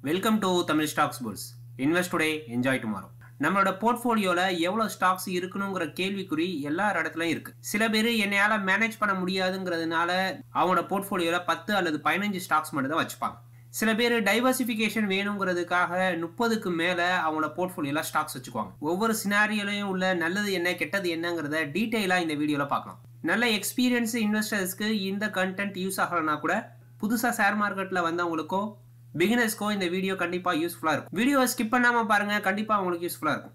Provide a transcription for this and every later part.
welcome to Tamil stocks bulls invest today enjoy tomorrow நம்மளோட போர்ட்ஃபோலியோல எவ்வளவு ஸ்டாக்ஸ் இருக்கணுங்கிற கேள்விக்குறி எல்லா இடத்துலயும் இருக்கு சில பேர் என்னையால மேனேஜ் பண்ண முடியாதுங்கிறதுனால அவங்களோட போர்ட்ஃபோலியோல பத்து அல்லது பதினஞ்சு ஸ்டாக்ஸ் மட்டும் தான் வச்சுப்பாங்க சில பேர் டைவர்சிஃபிகேஷன் வேணுங்கிறதுக்காக முப்பதுக்கு மேல அவங்களோட போர்ட்ஃபோலியோல ஸ்டாக்ஸ் வச்சுக்குவாங்க ஒவ்வொரு சினாரியோலையும் உள்ள நல்லது என்ன கெட்டது என்னங்கிறத டீட்டெயிலா இந்த வீடியோல பார்க்கலாம் நல்ல எக்ஸ்பீரியன்ஸ் இன்வெஸ்டர்ஸ்க்கு இந்த கண்டென்ட் யூஸ் ஆகலனா கூட புதுசா ஷேர் மார்க்கெட்ல வந்தவங்களுக்கோ பிகினர்ஸ்க்கோ இந்த வீடியோ கண்டிப்பா யூஸ்ஃபுல்லா இருக்கும் வீடியோவை ஸ்கிப் பண்ணாம பாருங்க கண்டிப்பா உங்களுக்கு யூஸ்ஃபுல்லா இருக்கும்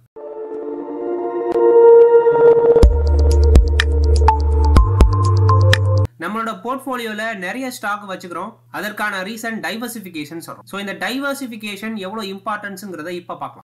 நம்மளோட போர்ட்ஃபோலியோல நிறைய ஸ்டாக் வச்சுக்கிறோம் அதற்கான ரீசன் டைவர்சிஃபிகேஷன் சொல்றோம் ஸோ இந்த டைவர்சிஃபிகேஷன் எவ்வளவு இம்பார்ட்டன்ஸுங்கிறத இப்ப பார்க்கலாம்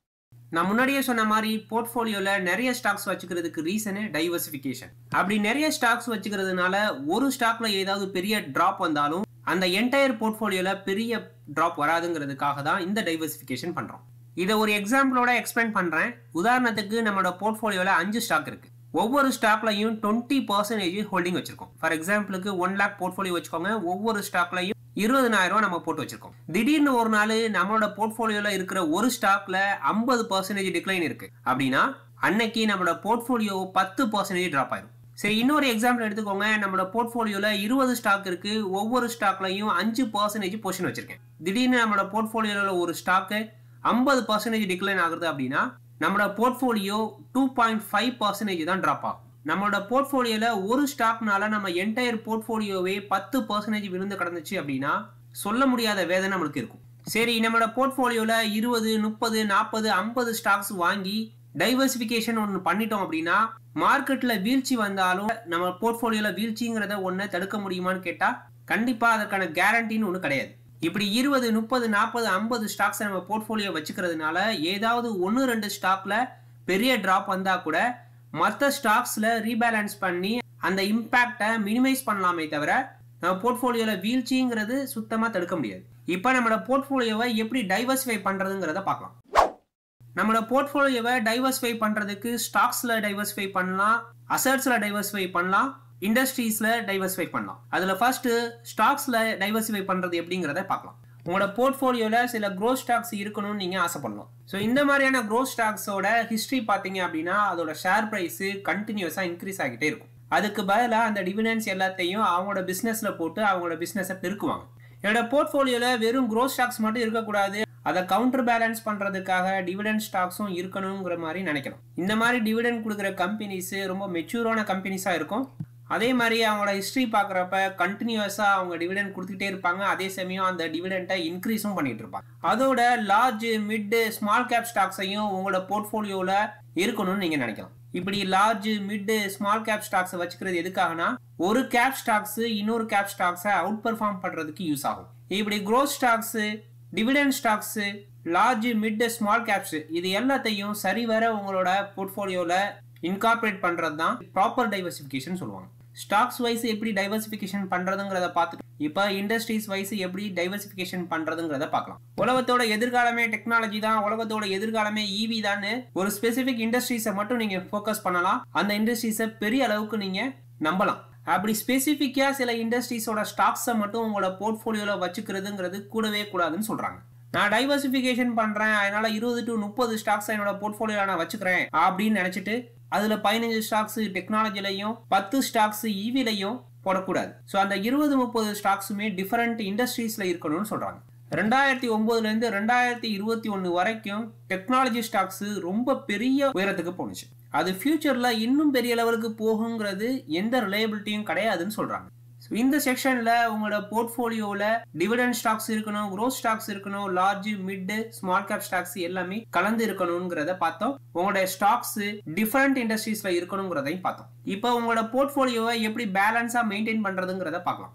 நான் முன்னாடியே சொன்ன மாதிரி போர்ட்ஃபோலியோல நிறைய ஸ்டாக்ஸ் வச்சுக்கிறதுக்கு ரீசனு டைவர்சிஃபிகேஷன் அப்படி நிறைய ஸ்டாக்ஸ் வச்சுக்கிறதுனால ஒரு ஸ்டாக்ல ஏதாவது பெரிய டிராப் வந்தாலும் அந்த என்டையர் போர்ட்ஃபோலியோல பெரிய டிராப் வராதுங்கிறதுக்காக தான் இந்த டைவர்சிஃபிகேஷன் பண்றோம் இதை ஒரு எக்ஸாம்பிளோட எக்ஸ்பிளைன் பண்றேன் உதாரணத்துக்கு நம்மளோட போர்ட்ஃபோலியோல அஞ்சு ஸ்டாக் இருக்கு ஒவ்வொரு ஸ்டாக்லையும் டுவெண்ட்டி பர்சன்டேஜ் ஹோல்டிங் வச்சிருக்கோம் ஃபார் எக்ஸாம்பிளுக்கு ஒன் லேக் போர்ட்ஃபோலியோ வச்சுக்கோங்க ஒவ்வொரு ஸ்டாக்லையும் இருபதனாயிரம் ரூபாய் நம்ம போட்டு வச்சிருக்கோம் திடீர்னு ஒரு நாள் நம்மளோட போர்ட்ஃபோலியோல இருக்கிற ஒரு ஸ்டாக்ல ஐம்பது பர்சன்டேஜ் டிக்ளைன் இருக்கு அப்படின்னா அன்னைக்கு நம்மளோட போர்ட்ஃபோலியோ பத்து பர்சன்டேஜ் ட்ராப் ஆயிரும் சரி இன்னொரு எக்ஸாம்பிள் எடுத்துக்கோங்க நம்மளோட போர்ட்ஃபோலியோல இருபது ஸ்டாக் இருக்கு ஒவ்வொரு ஸ்டாக்லையும் அஞ்சு பர்சன்டேஜ் பொசிஷன் வச்சிருக்கேன் திடீர்னு நம்மளோட போர்ட்ஃபோலியோல ஒரு ஸ்டாக்கு ஐம்பது பர்சன்டேஜ் டிக்ளைன் ஆகுது அப்படின்னா நம்மளோட portfolio two point five percentage தான் ட்ராப் ஆகும் நம்மளோட போர்ட்ஃபோலியோல ஒரு ஸ்டாக்னால நம்ம என்டையர் போர்ட்ஃபோலியோவே பத்து பர்சன்டேஜ் விழுந்து கிடந்துச்சு அப்படின்னா சொல்ல முடியாத வேதனை நம்மளுக்கு இருக்கும் சரி நம்மளோட போர்ட்ஃபோலியோல இருபது முப்பது நாற்பது ஐம்பது ஸ்டாக்ஸ் வாங்கி டைவர்சிஃபிகேஷன் ஒன்று பண்ணிட்டோம் அப்படின்னா மார்க்கெட்ல வீழ்ச்சி வந்தாலும் நம்ம போர்ட்ஃபோலியோல வீழ்ச்சிங்கிறத ஒன்று தடுக்க முடியுமான்னு கேட்டா கண்டிப்பா அதற்கான கேரண்டின்னு ஒன்று கிடையாது இப்படி இருபது முப்பது நாற்பது ஐம்பது ஸ்டாக்ஸ் நம்ம போர்ட்ஃபோலியோ வச்சுக்கிறதுனால ஏதாவது ஒன்று ரெண்டு ஸ்டாக்ல பெரிய டிராப் வந்தா கூட மற்ற ஸ்டாக்ஸ்ல ரீபேலன்ஸ் பண்ணி அந்த இம்பாக்டை மினிமைஸ் பண்ணலாமே தவிர நம்ம போர்ட்ஃபோலியோல வீழ்ச்சிங்கிறது சுத்தமாக தடுக்க முடியாது இப்போ நம்மளோட போர்ட்ஃபோலியோவை எப்படி டைவர்சிஃபை பண்றதுங்கிறத பார்க்கலாம் நம்மளோட போர்ட்ஃபோலியோவை டைவர்சிஃபை பண்றதுக்கு ஸ்டாக்ஸ்ல டைவர்சிஃபை பண்ணலாம் அசர்ட்ஸ்ல டைவர்சிஃபை பண்ணலாம் இண்டஸ்ட்ரீஸ்ல டைவர்சிஃபை பண்ணலாம் அதுல ஃபர்ஸ்ட் ஸ்டாக்ஸ்ல டைவர்சிஃபை பண்றது எப்படிங்கிறத பார்க்கலாம் உங்களோட போர்ட்ஃபோலியோல சில க்ரோ ஸ்டாக்ஸ் இருக்கணும்னு நீங்க ஆசைப்படலாம் ஸோ இந்த மாதிரியான க்ரோ ஸ்டாக்ஸோட ஹிஸ்டரி பார்த்தீங்க அப்படின்னா அதோட ஷேர் ப்ரைஸ் கண்டினியூஸா இன்க்ரீஸ் ஆகிட்டே இருக்கும் அதுக்கு பதிலாக அந்த டிவிடன்ஸ் எல்லாத்தையும் அவங்களோட பிஸ்னஸ்ல போட்டு அவங்களோட பிஸ்னஸை பெருக்குவாங்க என்னோட போர்ட்ஃபோலியோல வெறும் க்ரோ ஸ்டாக்ஸ் மட்டும் இருக்கக்கூடாது அதை கவுண்டர் பேலன்ஸ் பண்றதுக்காக டிவிடெண்ட் ஸ்டாக்ஸும் இருக்கணுங்கிற மாதிரி நினைக்கணும் இந்த மாதிரி டிவிடெண்ட் கொடுக்குற கம்பெனிஸ் ரொம்ப மெச்சூரான கம்பெனிஸா இருக்கும் அதே மாதிரி அவங்களோட ஹிஸ்ட்ரி பார்க்குறப்ப கண்டினியூஸாக அவங்க டிவிடெண்ட் கொடுத்துட்டே இருப்பாங்க அதே சமயம் அந்த டிவிடெண்ட்டை இன்க்ரீஸும் பண்ணிட்டு இருப்பாங்க அதோட லார்ஜ் மிட் ஸ்மால் கேப் ஸ்டாக்ஸையும் உங்களோட போர்ட்ஃபோலியோவில் இருக்கணும்னு நீங்கள் நினைக்கலாம் இப்படி லார்ஜ் மிட் ஸ்மால் கேப் ஸ்டாக்ஸை வச்சுக்கிறது எதுக்காகனா ஒரு கேப் ஸ்டாக்ஸ் இன்னொரு கேப் ஸ்டாக்ஸை அவுட் பெர்ஃபார்ம் பண்ணுறதுக்கு யூஸ் ஆகும் இப்படி growth stocks dividend stocks large mid small caps இது எல்லாத்தையும் சரிவர உங்களோட போர்ட்ஃபோலியோவில் இன்கார்பரேட் பண்ணுறது தான் ப்ராப்பர் டைவர்சிஃபிகேஷன் சொல்லுவாங்க ஸ்டாக்ஸ் வைஸ் எப்படி டைவர்சிஃபிகேஷன் பண்றதுங்கிறத பார்த்துட்டு இப்போ இண்டஸ்ட்ரீஸ் வைஸ் எப்படி டைவர்சிஃபிகேஷன் பண்றதுங்கிறத பார்க்கலாம் உலகத்தோட எதிர்காலமே டெக்னாலஜி தான் உலகத்தோட எதிர்காலமே ஈவி தான் ஒரு ஸ்பெசிபிக் இண்டஸ்ட்ரீஸை மட்டும் நீங்க ஃபோக்கஸ் பண்ணலாம் அந்த இண்டஸ்ட்ரீஸை பெரிய அளவுக்கு நீங்க நம்பலாம் அப்படி ஸ்பெசிஃபிக்காக சில இண்டஸ்ட்ரீஸோட ஸ்டாக்ஸை மட்டும் உங்களோட போர்ட்ஃபோலியோவில் வச்சுக்கிறதுங்கிறது கூடவே கூடாதுன்னு சொல்றாங்க நான் டைவர்சிஃபிகேஷன் பண்றேன் அதனால இருபது டு முப்பது ஸ்டாக்ஸ் என்னோட போர்ட்ஃபோலியோல நான் வச்சுக்கிறேன் அப்படின்னு நினைச்சிட்டு அதுல பதினஞ்சு ஸ்டாக்ஸ் டெக்னாலஜிலையும் பத்து ஸ்டாக்ஸ் ஈவிலையும் போடக்கூடாது ஸோ அந்த இருபது முப்பது ஸ்டாக்ஸுமே டிஃபரெண்ட் இண்டஸ்ட்ரீஸ்ல இருக்கணும்னு சொல்றாங்க ரெண்டாயிரத்தி ஒன்பதுல இருந்து ரெண்டாயிரத்தி இருபத்தி ஒன்னு வரைக்கும் டெக்னாலஜி ஸ்டாக்ஸ் ரொம்ப பெரிய உயரத்துக்கு போணுச்சு அது ஃபியூச்சர்ல இன்னும் பெரிய லெவலுக்கு போகுங்கிறது எந்த ரிலையபிலிட்டியும் கிடையாதுன்னு சொல்றாங்க இந்த செக்ஷன்ல உங்களோட போர்ட்ஃபோலியோல டிவிடெண்ட் ஸ்டாக்ஸ் இருக்கணும் க்ரோத் ஸ்டாக்ஸ் இருக்கணும் large mid small cap stocks எல்லாமே கலந்து இருக்கணுங்கிறத பார்த்தோம் உங்களோட ஸ்டாக்ஸ் டிஃபரெண்ட் இண்டஸ்ட்ரீஸ்ல இருக்கணுங்கிறதையும் பார்த்தோம் இப்போ உங்களோட போர்ட்ஃபோலியோவை எப்படி பேலன்ஸா மெயின்டைன் பண்றதுங்கிறத பார்க்கலாம்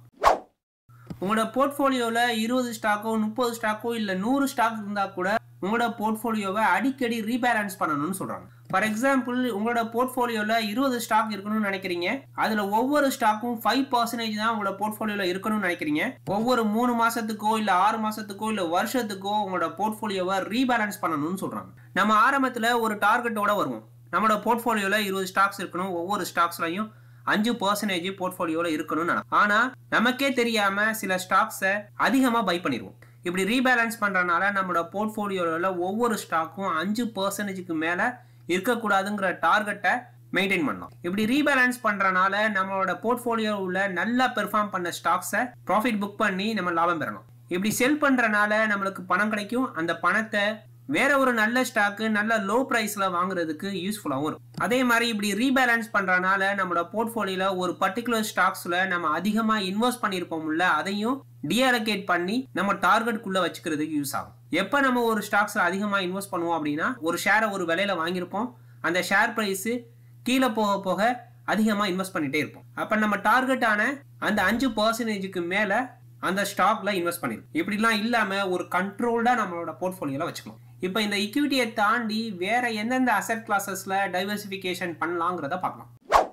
உங்களோட போர்ட்ஃபோலியோல இருபது ஸ்டாக்கோ முப்பது ஸ்டாக்கோ இல்ல நூறு ஸ்டாக் இருந்தா கூட உங்களோட போர்ட்ஃபோலியோவை அடிக்கடி ரீபேலன்ஸ் பண்ணணும்னு சொல்றாங்க ஃபார் எக்ஸாம்பிள் உங்களோட போர்ட்ஃபோலியோல இருபது ஸ்டாக் இருக்கணும்னு நினைக்கிறீங்க அதுல ஒவ்வொரு ஸ்டாக்கும் ஃபைவ் பர்சன்டேஜ் தான் உங்களோட போர்ட்ஃபோலியோல இருக்கணும்னு நினைக்கிறீங்க ஒவ்வொரு மூணு மாசத்துக்கோ இல்ல ஆறு மாசத்துக்கோ இல்ல வருஷத்துக்கோ உங்களோட போர்ட்ஃபோலியோவை ரீபேலன்ஸ் பண்ணணும்னு சொல்றாங்க நம்ம ஆரம்பத்துல ஒரு டார்கெட்டோட வருவோம் நம்மளோட போர்ட்ஃபோலியோல இருபது ஸ்டாக்ஸ் இருக்கணும் ஒவ்வொரு ஸ்டாக்ஸ்லையும் அஞ்சு பர்சன்டேஜ் போர்ட்ஃபோலியோல இருக்கணும்னு நினைப்போம் ஆனா நமக்கே தெரியாம சில ஸ்டாக்ஸை அதிகமா பை பண்ணிடுவோம் இப்படி ரீபேலன்ஸ் பண்றதுனால நம்மளோட போர்ட்ஃபோலியோவில் ஒவ்வொரு ஸ்டாக்கும் அஞ்சு பர்சன்டேஜுக்கு மேல இருக்கக்கூடாதுங்கிற டார்கெட்டை மெயின்டைன் பண்ணோம் இப்படி ரீபேலன்ஸ் பண்றனால நம்மளோட போர்ட்ஃபோலியோ உள்ள நல்லா பெர்ஃபார்ம் பண்ண ஸ்டாக்ஸை ப்ராஃபிட் புக் பண்ணி நம்ம லாபம் பெறணும் இப்படி செல் பண்றனால நம்மளுக்கு பணம் கிடைக்கும் அந்த பணத்தை வேற ஒரு நல்ல ஸ்டாக்கு நல்ல லோ பிரைஸ்ல வாங்குறதுக்கு யூஸ்ஃபுல்லாகவும் இருக்கும் அதே மாதிரி இப்படி ரீபேலன்ஸ் பண்றனால நம்மளோட போர்ட்ஃபோலியோல ஒரு பர்டிகுலர் ஸ்டாக்ஸ்ல நம்ம அதிகமா இன்வெஸ்ட் பண்ணியிருப்போம்ல அதையும் டிஅலோகேட் பண்ணி நம்ம டார்கெட்குள்ள வச்சுக்கிறதுக்கு யூஸ் ஆகும் எப்போ நம்ம ஒரு ஸ்டாக்ஸ்ல அதிகமா இன்வெஸ்ட் பண்ணுவோம் அப்படின்னா ஒரு ஷேரை ஒரு விலையில வாங்கியிருப்போம் அந்த ஷேர் பிரைஸ் கீழே போக போக அதிகமாக இன்வெஸ்ட் பண்ணிட்டே இருப்போம் அப்போ நம்ம டார்கெட்டான அந்த அஞ்சு பர்சன்டேஜுக்கு மேலே அந்த ஸ்டாக்ல இன்வெஸ்ட் பண்ணிருக்கோம் இப்படிலாம் இல்லாமல் ஒரு கண்ட்ரோல்டாக நம்மளோட போர்ட்ஃபோலியோல வச்சுக்கலாம் இப்போ இந்த இக்விட்டியை தாண்டி வேற எந்தெந்த அசெட் கிளாஸஸ்ல டைவர்சிஃபிகேஷன் பண்ணலாங்கிறத பார்க்கலாம்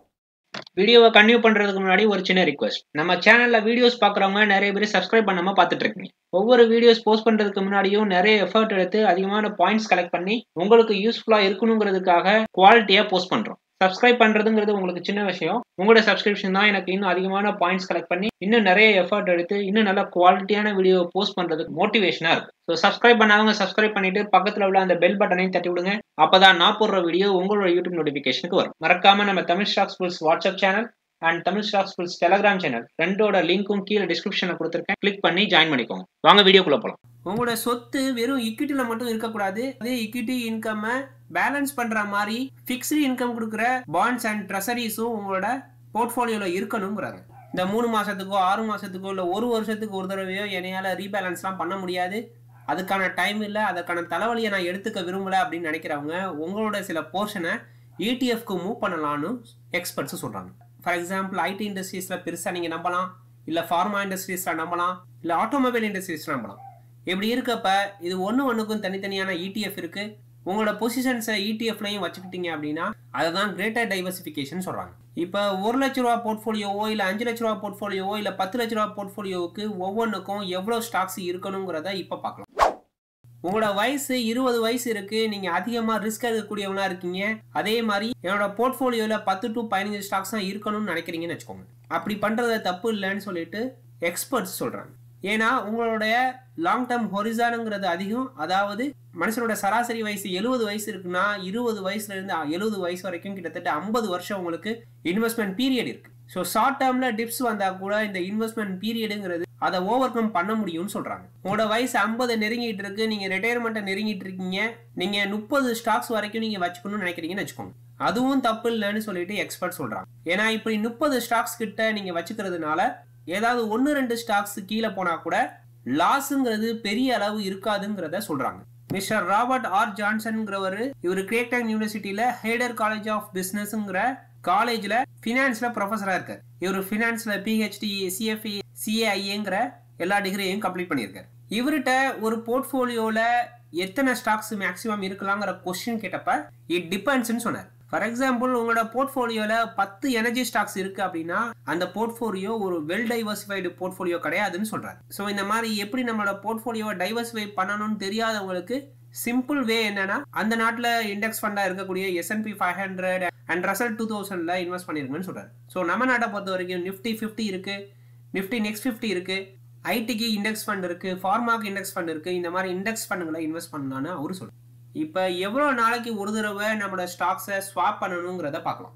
வீடியோவை கன்டினியூ பண்றதுக்கு முன்னாடி ஒரு சின்ன ரிக்வெஸ்ட் நம்ம சேனல்ல வீடியோஸ் பாக்குறவங்க நிறைய பேர் சப்ஸ்கிரைப் பண்ணாம பார்த்துட்டு இருக்கீங்க ஒவ்வொரு வீடியோஸ் போஸ்ட் பண்றதுக்கு முன்னாடியும் நிறைய எஃபர்ட் எடுத்து அதிகமான பாயிண்ட்ஸ் கலெக்ட் பண்ணி உங்களுக்கு யூஸ்ஃபுல்லா இருக்கணுங்கிறதுக்காக குவாலிட்டியா போஸ்ட் பண்றோம் சப்ஸ்கிரைப் பண்றதுங்கிறது உங்களுக்கு சின்ன விஷயம் உங்களோட சப்ஸ்கிரிப்ஷன் தான் எனக்கு இன்னும் அதிகமான பாயிண்ட்ஸ் கலெக்ட் பண்ணி இன்னும் நிறைய எஃபர்ட் எடுத்து இன்னும் நல்ல குவாலிட்டியான வீடியோ போஸ்ட் பண்றதுக்கு மோட்டிவேஷனா இருக்கும் ஸோ சப்ஸ்கிரைப் பண்ணாதவங்க சப்ஸ்கிரைப் பண்ணிட்டு பக்கத்துல உள்ள அந்த பெல் பட்டனையும் தட்டி விடுங்க அப்பதான் நான் போடுற வீடியோ உங்களோட யூடியூப் நோட்டிபிகேஷனுக்கு வரும் மறக்காம நம்ம Tamil stocks bulls WhatsApp channel and Tamil stocks bulls Telegram channel ரெண்டோட லிங்க்கும் கீழே டிஸ்கிரிப்ஷன்ல கொடுத்துருக்கேன் கிளிக் பண்ணி ஜாயின் பண்ணிக்கோங்க வாங்க வீடியோக்குள்ள போலாம் உங்களோட சொத்து வெறும் இக்விட்டில மட்டும் இருக்கக்கூடாது அதே இக்விட்டி இன்கம் பேலன்ஸ் பண்ற மாதிரி ஃபிக்ஸ்டு இன்கம் கொடுக்குற பாண்ட்ஸ் அண்ட் ட்ரெஸரிஸும் உங்களோட போர்ட்ஃபோலியோல இருக்கணுங்கிறாங்க இந்த மூணு மாசத்துக்கோ ஆறு மாசத்துக்கோ இல்லை ஒரு வருஷத்துக்கு ஒரு தடவையோ என்னையால ரீபேலன்ஸ்லாம் பண்ண முடியாது அதுக்கான டைம் இல்லை அதற்கான தலைவலியை நான் எடுத்துக்க விரும்பல அப்படின்னு நினைக்கிறவங்க உங்களோட சில போர்ஷனை இடிஎஃப்க்கு மூவ் பண்ணலான்னு எக்ஸ்பர்ட்ஸ் சொல்றாங்க ஃபார் எக்ஸாம்பிள் ஐடி இண்டஸ்ட்ரீஸில் பெருசாக நீங்கள் நம்பலாம் இல்லை ஃபார்மா இண்டஸ்ட்ரீஸில் நம்பலாம் இல்லை ஆட்டோமொபைல் இண்டஸ்ட்ரீஸில் நம்பலாம் இப்படி இருக்கப்ப இது ஒன்று ஒன்றுக்கும் தனித்தனியான இடிஎஃப் இருக்கு உங்களோட பொசிஷன்ஸை இடிஎஃப்லையும் வச்சுக்கிட்டீங்க அப்படின்னா அதை தான் கிரேட்டர் டைவர்சிஃபிகேஷன் சொல்கிறாங்க இப்போ ஒரு லட்ச ரூபா போர்ட்ஃபோலியோவோ இல்லை அஞ்சு லட்ச ரூபா போர்ட்ஃபோலியோவோ இல்லை பத்து லட்ச ரூபா போர்ட்ஃபோலியோவுக்கு ஒவ்வொன்றுக்கும் எவ்வளோ ஸ்டாக்ஸ் இருக்கணுங்கிறத இப்போ பார்க்கலாம் உங்களோட வயசு இருபது வயசு இருக்கு நீங்க அதிகமா ரிஸ்க் எடுக்கக்கூடியவனா இருக்கீங்க அதே மாதிரி என்னோட போர்ட்ஃபோலியோல பத்து டு பதினஞ்சு ஸ்டாக்ஸ் தான் இருக்கணும்னு நினைக்கிறீங்கன்னு வச்சுக்கோங்க அப்படி பண்றது தப்பு இல்லைன்னு சொல்லிட்டு எக்ஸ்பர்ட்ஸ் சொல்றாங்க ஏன்னா உங்களுடைய லாங் டேர்ம் ஹொரிசானுங்கிறது அதிகம் அதாவது மனுஷனோட சராசரி வயசு எழுபது வயசு இருக்குன்னா இருபது வயசுல இருந்து எழுபது வயசு வரைக்கும் கிட்டத்தட்ட ஐம்பது வருஷம் உங்களுக்கு இன்வெஸ்ட்மெண்ட் பீரியட் இருக்கு ஸோ ஷார்ட் டேர்ம்ல டிப்ஸ் வந்தா கூட இந்த இன்வெஸ்ட்மெண்ட் பீரியடுங்கிறது அதை ஓவர் கம் பண்ண முடியும்னு சொல்றாங்க உங்களோட வயசு ஐம்பது நெருங்கிட்டு இருக்கு நீங்க ரிட்டையர்மெண்ட்டை நெருங்கிட்டு இருக்கீங்க நீங்க முப்பது ஸ்டாக்ஸ் வரைக்கும் நீங்க வச்சுக்கணும்னு நினைக்கிறீங்கன்னு வச்சுக்கோங்க அதுவும் தப்பு இல்லைன்னு சொல்லிட்டு எக்ஸ்பர்ட் சொல்றாங்க ஏன்னா இப்படி முப்பது ஸ்டாக்ஸ் கிட்ட நீங்க வச்சுக்கிறதுனால ஏதாவது ஒன்று ரெண்டு ஸ்டாக்ஸ் கீழே போனா கூட லாஸுங்கிறது பெரிய அளவு இருக்காதுங்கிறத சொல்றாங்க மிஸ்டர் ராபர்ட் ஆர் ஜான்சன்ங்கிறவர் இவர் கிரேக்டன் யூனிவர்சிட்டியில ஹேடர் காலேஜ் ஆஃப் பிசினஸ்ங்கிற காலேஜ்ல ஃபினான்ஸ்ல ப்ரொஃபஸரா இருக்கார் இவர் ஃபினான்ஸ்ல பிஹெச்டி சிஎஃப்இ சிஏஐங்கிற எல்லா டிகிரியும் கம்ப்ளீட் பண்ணியிருக்காரு இவர்கிட்ட ஒரு போர்ட்ஃபோலியோல எத்தனை ஸ்டாக்ஸ் மேக்ஸிமம் இருக்கலாங்கிற கொஸ்டின் கேட்டப்ப இட் டிபெண்ட்ஸ்னு சொன்னார் ஃபார் எக்ஸாம்பிள் உங்களோட போர்ட்ஃபோலியோல பத்து எனர்ஜி ஸ்டாக்ஸ் இருக்கு அப்படின்னா அந்த போர்ட்ஃபோலியோ ஒரு வெல் டைவர்சிஃபைடு போர்ட்ஃபோலியோ கிடையாதுன்னு சொல்றாரு ஸோ இந்த மாதிரி எப்படி நம்மளோட போர்ட்ஃபோலியோவை டைவர்சிஃபை பண்ணணும்னு தெரியாதவங்களுக்கு சிம்பிள் வே என்னன்னா அந்த நாட்டில் இண்டெக்ஸ் ஃபண்டா இருக்கக்கூடிய S and P five hundred and Russell two தௌசண்ட்ல இன்வெஸ்ட் பண்ணிருங்கன்னு சொல்றாரு ஸோ நம்ம நாட்டை பொறுத்த வரைக்கும் நிஃப்டி ஃபிஃப்டி இருக்கு நிஃப்டி நெக்ஸ்ட் ஃபிஃப்டி இருக்கு ஐடிக்கு இண்டெக்ஸ் ஃபண்ட் இருக்கு ஃபார்மாக்கு இண்டெக்ஸ் ஃபண்ட் இருக்கு இந்த மாதிரி இண்டெக்ஸ் ஃபண்டுகளை இன்வெஸ்ட் பண்ணலான்னு அவரு சொல்றாரு இப்போ எவ்வளோ நாளைக்கு ஒரு தடவை நம்மளோட ஸ்டாக்ஸை ஸ்வாப் பண்ணணுங்கிறத பார்க்கலாம்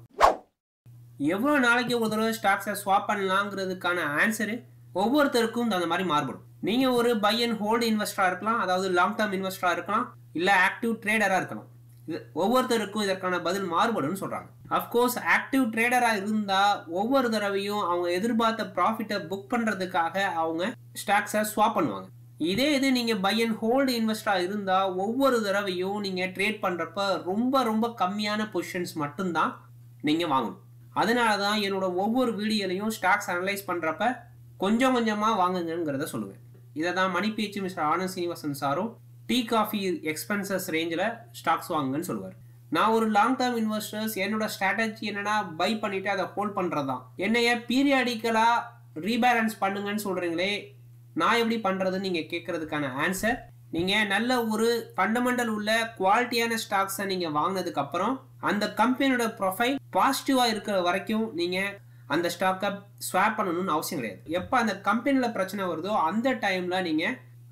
எவ்வளோ நாளைக்கு ஒரு தடவை ஸ்டாக்ஸை ஸ்வாப் பண்ணலாங்கிறதுக்கான ஆன்சரு ஒவ்வொருத்தருக்கும் அந்த மாதிரி மாறுபடும் நீங்கள் ஒரு பை அண்ட் ஹோல்டு இன்வெஸ்டராக இருக்கலாம் அதாவது லாங் டேர்ம் இன்வெஸ்டராக இருக்கலாம் இல்லை ஆக்டிவ் ட்ரேடராக இருக்கலாம் இது ஒவ்வொருத்தருக்கும் இதற்கான பதில் மாறுபடும்னு சொல்கிறாங்க அஃப்கோர்ஸ் ஆக்டிவ் ட்ரேடராக இருந்தால் ஒவ்வொரு தடவையும் அவங்க எதிர்பார்த்த ப்ராஃபிட்டை புக் பண்ணுறதுக்காக அவங்க ஸ்டாக்ஸை ஸ்வாப் பண்ணுவாங்க இதே இது நீங்கள் பை அண்ட் ஹோல்டு இன்வெஸ்டராக இருந்தால் ஒவ்வொரு தடவையும் நீங்கள் ட்ரேட் பண்ணுறப்ப ரொம்ப ரொம்ப கம்மியான பொசிஷன்ஸ் மட்டும்தான் நீங்கள் வாங்கணும் அதனால தான் என்னோட ஒவ்வொரு வீடியோலையும் ஸ்டாக்ஸ் அனலைஸ் பண்ணுறப்ப கொஞ்சம் கொஞ்சமாக வாங்குங்கிறத சொல்லுவேன் இதை தான் மணி பேச்சு மிஸ்டர் ஆனந்த் சீனிவாசன் சாரும் டீ காஃபி எக்ஸ்பென்சஸ் ரேஞ்சில் ஸ்டாக்ஸ் வாங்குங்கன்னு சொல்லுவார் நான் ஒரு லாங் டேர்ம் இன்வெஸ்டர்ஸ் என்னோட ஸ்ட்ராட்டஜி என்னன்னா பை பண்ணிட்டு அதை ஹோல்ட் பண்ணுறது தான் என்னைய பீரியாடிக்கலாக ரீபேலன்ஸ் பண்ணுங்கன்னு சொல்கிறீங்களே நான் எப்படி பண்ணுறதுன்னு நீங்கள் கேட்குறதுக்கான ஆன்சர் நீங்கள் நல்ல ஒரு ஃபண்டமெண்டல் உள்ள குவாலிட்டியான ஸ்டாக்ஸை நீங்கள் வாங்கினதுக்கு அப்புறம் அந்த கம்பெனியோட ப்ரொஃபைல் பாசிட்டிவாக இருக்கிற வரைக்கும் நீங்கள் அந்த ஸ்டாக்கை ஸ்வாப் பண்ணணும்னு அவசியம் கிடையாது எப்போ அந்த கம்பெனியில் பிரச்சனை வருதோ அந்த டைமில் நீங்கள்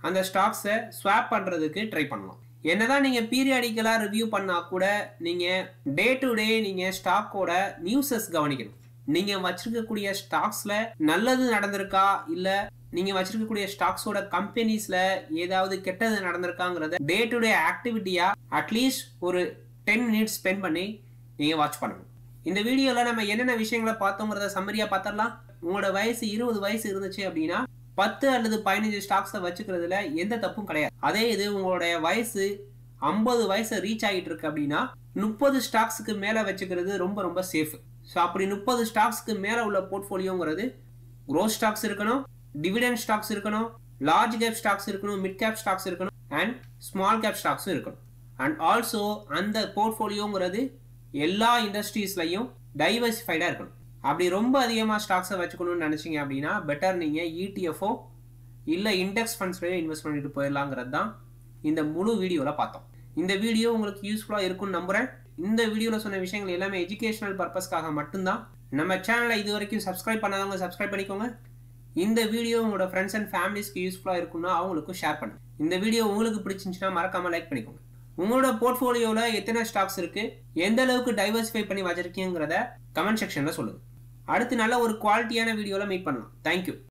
அந்த ஸ்டாக்ஸை ஸ்வாப் பண்ணுறதுக்கு ட்ரை பண்ணலாம் என்னதான் நீங்கள் பீரியாடிக்கலாக ரிவ்யூ பண்ணால் கூட நீங்கள் டே டு டே நீங்கள் ஸ்டாக்கோட நியூஸஸ் கவனிக்கணும் நீங்கள் வச்சிருக்கக்கூடிய ஸ்டாக்ஸில் நல்லது நடந்திருக்கா இல்லை நீங்கள் வச்சிருக்கக்கூடிய ஸ்டாக்ஸோட கம்பெனிஸில் ஏதாவது கெட்டது நடந்திருக்காங்கிறத டே டு டே ஆக்டிவிட்டியாக அட்லீஸ்ட் ஒரு டென் மினிட்ஸ் ஸ்பெண்ட் பண்ணி நீங்கள் வாட்ச் பண்ணணும் இந்த வீடியோவில் நம்ம என்னென்ன விஷயங்களை பார்த்தோங்கிறத சம்மரியாக பார்த்துடலாம் உங்களோட வயசு இருபது வயசு இருந்துச்சு அப்படின்னா பத்து அல்லது பதினஞ்சு ஸ்டாக்ஸை வச்சுக்கிறதுல எந்த தப்பும் கிடையாது அதே இது உங்களுடைய வயசு ஐம்பது வயசு ரீச் ஆகிட்டு இருக்கு அப்படின்னா முப்பது ஸ்டாக்ஸுக்கு மேலே வச்சுக்கிறது ரொம்ப ரொம்ப சேஃப் ஸோ அப்படி முப்பது ஸ்டாக்ஸ்க்கு மேலே உள்ள போர்ட்ஃபோலியோங்கிறது க்ரோத் ஸ்டாக்ஸ் இருக்கணும் டிவிடெண்ட் ஸ்டாக்ஸ் இருக்கணும் லார்ஜ் கேப் ஸ்டாக்ஸ் இருக்கணும் மிட் கேப் ஸ்டாக்ஸ் இருக்கணும் அண்ட் ஸ்மால் கேப் ஸ்டாக்ஸும் இருக்கணும் அண்ட் ஆல்சோ அந்த போர்ட்ஃபோலியோங்கிறது எல்லா இண்டஸ்ட்ரீஸ்லையும் டைவர்சிஃபைடாக இருக்கணும் அப்படி ரொம்ப அதிகமாக ஸ்டாக்ஸை வச்சுக்கணும்னு நினச்சிங்க அப்படின்னா பெட்டர் நீங்கள் இடிஎஃப்ஓ இல்லை இண்டெக்ஸ் ஃபண்ட்ஸ்லேயே இன்வெஸ்ட் பண்ணிட்டு போயிடலாங்கிறது தான் இந்த முழு வீடியோவில் பார்த்தோம் இந்த வீடியோ உங்களுக்கு யூஸ்ஃபுல்லாக இருக்கும்னு நம்புகிறேன் இந்த வீடியோவில் சொன்ன விஷயங்கள் எல்லாமே எஜுகேஷனல் பர்பஸ்க்காக மட்டும்தான் நம்ம சேனலை இது வரைக்கும் சப்ஸ்கிரைப் பண்ணாதவங்க சப்ஸ்கிரைப் பண்ணிக்கோங்க இந்த வீடியோ உங்களோட ஃப்ரெண்ட்ஸ் அண்ட் ஃபேமிலிஸ்க்கு யூஸ்ஃபுல்லாக இருக்கும்னா அவங்களுக்கும் ஷேர் பண்ணுங்க இந்த வீடியோ உங்களுக்கு பிடிச்சிருந்துச்சுன்னா மறக்காமல் லைக் பண்ணிக்கோங்க உங்களோட போர்ட்ஃபோலியோவில் எத்தனை ஸ்டாக்ஸ் இருக்குது எந்த அளவுக்கு டைவர்சிஃபை பண்ணி வச்சிருக்கீங்கிறத கமெண்ட் செக்ஷனில் சொல்லுங்கள் அடுத்து நல்ல ஒரு குவாலிட்டியான வீடியோவில் மீட் பண்ணலாம் தேங்க்யூ